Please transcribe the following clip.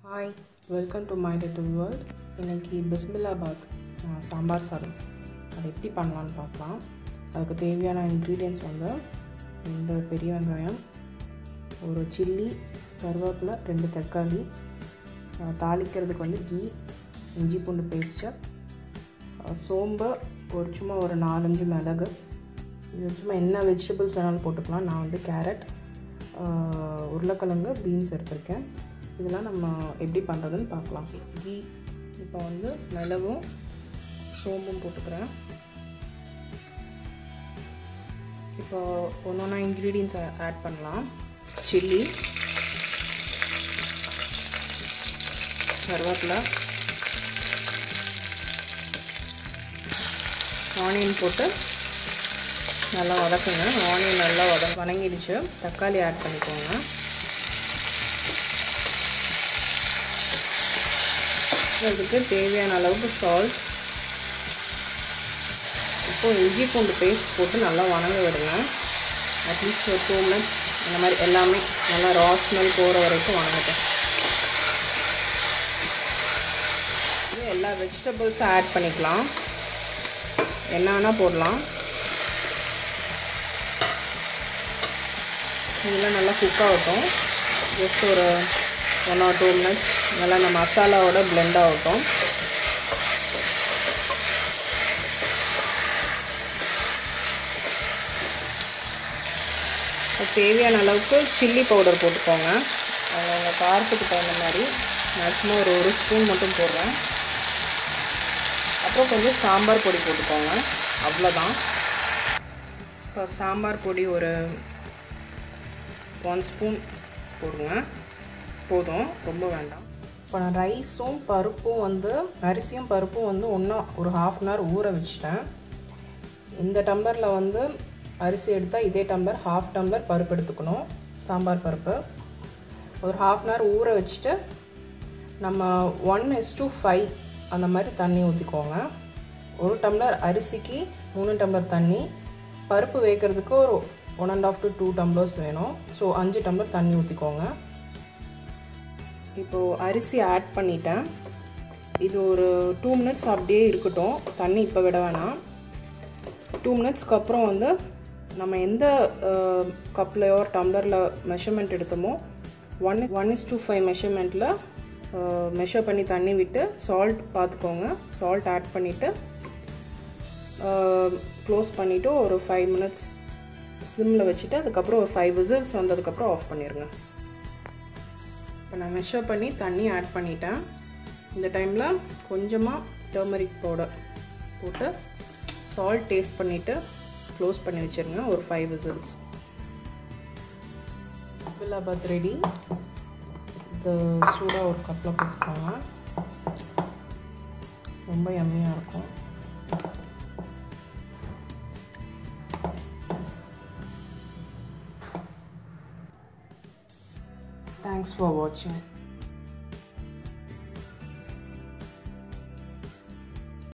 hi welcome to my little world இன்னைக்கு பிஸ்மில்லாபாத் அஹ், சாம்பார் சாதம் அதை எப்படி பண்ணலான்னு பார்க்கலாம் அதுக்கு தேவையான இன்க்ரீடியன்ஸ் வந்து ரெண்டு பெரிய வெங்காயம் ஒரு சில்லி கருவேப்பிலை ரெண்டு தக்காளி அஹ், தாளிக்கிறதுக்கு வந்து கீ இஞ்சி பூண்டு பேஸ்ட்டு சோம்பு ஒரு சும்மா ஒரு நாலஞ்சு மிளகு இது சும்மா என்ன வெஜிடபிள்ஸ் வேணாலும் போட்டுக்கலாம் நான் வந்து கேரட் உருளைக்கிழங்கு பீன்ஸ் எடுத்திருக்கேன் இதெல்லாம் நம்ம எப்படி பண்ணுறதுன்னு பார்க்கலாம் கீ இப்போ வந்து மிளகும் சோம்பும் போட்டுக்கிறேன் இப்போ ஒன்று ஒன்றா இன்க்ரீடியன்ஸ் ஆட் பண்ணலாம் சில்லி கருவேப்பிலை ஆனியன் போட்டு நல்லா வதக்குங்க ஆனியன் நல்லா வத வதங்கிடுச்சு தக்காளி ஆட் பண்ணிக்கோங்க அதுக்கு தேவையான அளவுக்கு சால்ட் இப்போ இஞ்சி பூண்டு பேஸ்ட் போட்டு நல்லா வணங்க விடுங்க அட்லீஸ்ட் ஒரு டூ மினிட்ஸ் இந்த மாதிரி எல்லாமே நல்லா ரா ஸ்மெல் போகிற வரைக்கும் வணங்கட்டும் இது எல்லா வெஜிடபிள்ஸும் ஆட் பண்ணிக்கலாம் என்ன வேணால் போடலாம் இதெல்லாம் நல்லா குக் ஆகட்டும் ஜஸ்ட் ஒரு ஒன் ஆர் டூ மினிட்ஸ் நல்லா அந்த மசாலாவோட பிளெண்ட் ஆகட்டும் தேவையான அளவுக்கு சில்லி பவுடர் போட்டுக்கோங்க அவங்க காரத்துக்கு தகுந்த மாதிரி மேக்ஸிமம் ஒரு ஒரு ஸ்பூன் மட்டும் போடுறேன் அப்புறம் கொஞ்சம் சாம்பார் பொடி போட்டுக்கோங்க அவ்வளோதான் இப்போ சாம்பார் பொடி ஒரு ஒன் ஸ்பூன் போடுங்க போதும் ரொம்ப வேண்டாம் இப்போ நான் ரைஸும் பருப்பும் வந்து அரிசியும் பருப்பும் வந்து ஒன்றா ஒரு ஹாஃப் அன் ஹவர் ஊற வச்சிட்டேன் இந்த டம்ளரில் வந்து அரிசி எடுத்தால் இதே டம்ளர் ஹாஃப் டம்ளர் பருப்பு எடுத்துக்கணும் சாம்பார் பருப்பு ஒரு ஹாஃப் அன் ஹவர் ஊற வச்சுட்டு நம்ம ஒன் எஸ் டூ ஃபைவ் அந்த மாதிரி தண்ணி ஊற்றிக்கோங்க ஒரு டம்ளர் அரிசிக்கு மூணு டம்ளர் தண்ணி பருப்பு வேக்கிறதுக்கு ஒரு one and half to two tumblers வேணும் ஸோ அஞ்சு டம்ளர் தண்ணி ஊற்றிக்கோங்க இப்போது அரிசி ஆட் பண்ணிட்டேன் இது ஒரு டூ மினிட்ஸ் அப்படியே இருக்கட்டும் தண்ணி இப்போ விட வேணாம் டூ மினிட்ஸ்க்கு அப்புறம் வந்து நம்ம எந்த கப்லையோ டம்ளரில் மெஷர்மெண்ட் எடுத்தோமோ one one is to five மெஷர்மெண்ட்டில் மெஷர் பண்ணி தண்ணி விட்டு சால்ட் பார்த்துக்கோங்க சால்ட் ஆட் பண்ணிவிட்டு க்ளோஸ் பண்ணிவிட்டு ஒரு ஃபைவ் மினிட்ஸ் ஸ்லிம்மில் வச்சுட்டு அதுக்கப்புறம் ஒரு ஃபைவ் விசில்ஸ் வந்ததுக்கப்புறம் ஆஃப் பண்ணிடுங்க இப்போ நான் மெஷர் பண்ணி தண்ணி ஆட் பண்ணிட்டேன் இந்த டைமில் கொஞ்சமாக டர்மரிக் பவுடர் போட்டு சால்ட் டேஸ்ட் பண்ணிவிட்டு க்ளோஸ் பண்ணி வச்சுருங்க ஒரு ஃபைவ் விசில்ஸ் பில்லாபாத் ரெடி இது சூடாக ஒரு கப்பில் போட்டுக்கோங்க ரொம்ப எம்மையாக இருக்கும் தேங்க்ஸ் ஃபார் வாட்சிங்